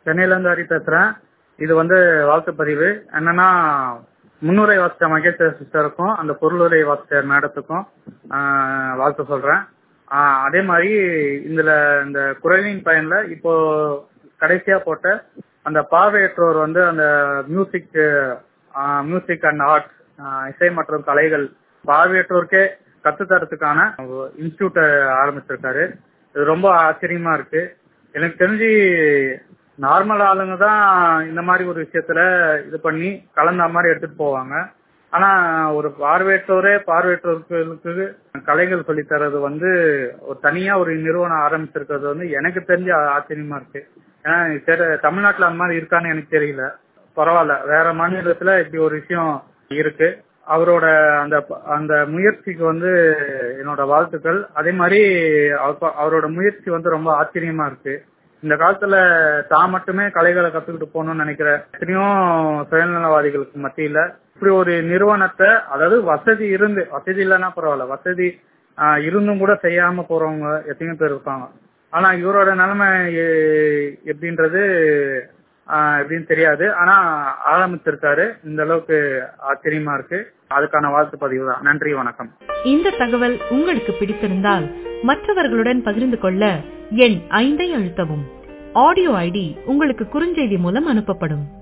சென்னையில இருந்து ஹரி பேசுறேன் இது வந்து வாழ்த்து பதிவு என்னன்னா முன்னுரை வாசித்த மகேஷ் சிஸ்டருக்கும் அந்த பொருளுரை வாசித்த மேடத்துக்கும் ஆஹ், வாழ்த்து சொல்றேன் ஆஹ், அதே மாதிரி இதுல இந்த குரலின் பயன்ல இப்போ கடைசியா போட்ட அந்த பார்வையற்றோர் வந்து அந்த மியூசிக் மியூசிக் அண்ட் ஆர்ட் இசை மற்றும் கலைகள் பார்வையற்றோருக்கே கத்துத்தரத்துக்கான இன்ஸ்டியூட் ஆரம்பிச்சிருக்காரு இது ரொம்ப ஆச்சரியமா இருக்கு எனக்கு தெரிஞ்சு நார்மல் ஆளுங்க தான் இந்த மாதிரி ஒரு விஷயத்துல இது பண்ணி கலந்த மாதிரி எடுத்துட்டு போவாங்க ஆனா ஒரு பார்வையற்றோரே பார்வையற்றோர்களுக்கு கலைகள் சொல்லித் தர்றது வந்து ஒரு தனியா ஒரு நிறுவனம் ஆரம்பிச்சிருக்கிறது வந்து எனக்கு தெரிஞ்ச ஆச்சரியமா இருக்கு ஏன்னா தெரி- தமிழ்நாட்டுல அந்த மாதிரி இருக்கான்னு எனக்கு தெரியல பரவாயில்ல வேற மாநிலத்துல இப்படி ஒரு விஷயம் இருக்கு அவரோட அந்த அந்த முயற்சிக்கு வந்து என்னோட வாழ்த்துக்கள் அதே மாதிரி அவ- அவரோட முயற்சி வந்து ரொம்ப ஆச்சரியமா இருக்கு இந்த காலத்துல தான் மட்டுமே கலைகளை கத்துக்கிட்டு போகணும்னு நினைக்கிற எத்தனையோ சுயநலவாதிகளுக்கு மத்தியில இப்படி ஒரு நிறுவனத்தை அதாவது வசதி இருந்து வசதி இல்லைன்னா பரவாயில்ல வசதி ஆஹ், இருந்தும் கூட செய்யாம போறவங்க எத்தனையோ பேர் இருப்பாங்க ஆனா இவரோட நிலைமை எ- எப்படின்றது ஆஹ், எப்படின்னு தெரியாது ஆனா ஆரம்பிச்சிருக்காரு இந்த அளவுக்கு ஆச்சரியமா இருக்கு அதுக்கான வாழ்த்து பதிவு தான் நன்றி வணக்கம் இந்த தகவல் உங்களுக்கு பிடித்திருந்தால் மற்றவர்களுடன் பகிர்ந்து கொள்ள எண் ஐந்தை அழுத்தவும் ஆடியோ ஐடி உங்களுக்கு குறுஞ்செய்தி மூலம் அனுப்பப்படும்